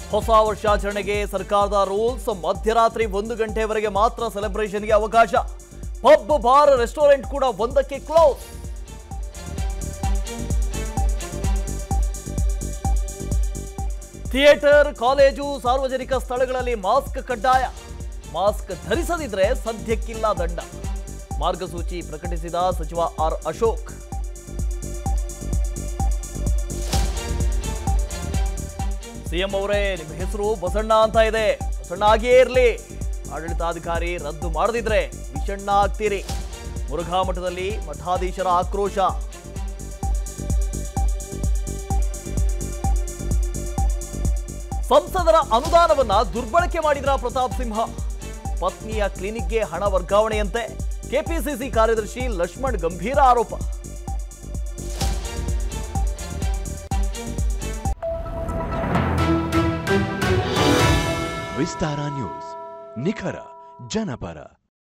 ಹೊಸ ವರ್ಷಾಚರಣೆಗೆ ಸರ್ಕಾರದ ರೂಲ್ಸ್ ಮಧ್ಯರಾತ್ರಿ ಒಂದು ಗಂಟೆವರೆಗೆ ಮಾತ್ರ ಸೆಲೆಬ್ರೇಷನ್ಗೆ ಅವಕಾಶ ಪಬ್ ಬಾರ್ ರೆಸ್ಟೋರೆಂಟ್ ಕೂಡ ಒಂದಕ್ಕೆ ಕ್ಲೋಸ್ ಥಿಯೇಟರ್ ಕಾಲೇಜು ಸಾರ್ವಜನಿಕ ಸ್ಥಳಗಳಲ್ಲಿ ಮಾಸ್ಕ್ ಕಡ್ಡಾಯ ಮಾಸ್ಕ್ ಧರಿಸದಿದ್ರೆ ಸದ್ಯಕ್ಕಿಲ್ಲ ದಂಡ ಮಾರ್ಗಸೂಚಿ ಪ್ರಕಟಿಸಿದ ಸಚಿವ ಆರ್ ಅಶೋಕ್ ಸಿಎಂ ಅವರೇ ನಿಮ್ಮ ಹೆಸರು ಬಸಣ್ಣ ಅಂತ ಇದೆ ಬಸಣ್ಣ ಆಗಿಯೇ ಇರಲಿ ಆಡಳಿತಾಧಿಕಾರಿ ರದ್ದು ಮಾಡದಿದ್ರೆ ವಿಷಣ್ಣ ಆಗ್ತೀರಿ ಮುರುಘಾ ಮಠದಲ್ಲಿ ಮಠಾಧೀಶರ ಆಕ್ರೋಶ ಸಂಸದರ ಅನುದಾನವನ್ನ ದುರ್ಬಳಕೆ ಮಾಡಿದ್ರ ಪ್ರತಾಪ್ ಸಿಂಹ ಪತ್ನಿಯ ಕ್ಲಿನಿಕ್ಗೆ ಹಣ ವರ್ಗಾವಣೆಯಂತೆ ಕೆಪಿಸಿಸಿ ಕಾರ್ಯದರ್ಶಿ ಲಕ್ಷ್ಮಣ್ ಗಂಭೀರ ಆರೋಪ ವಿಸ್ತಾರ ನ್ಯೂಸ್ ನಿಖರ ಜನಪರ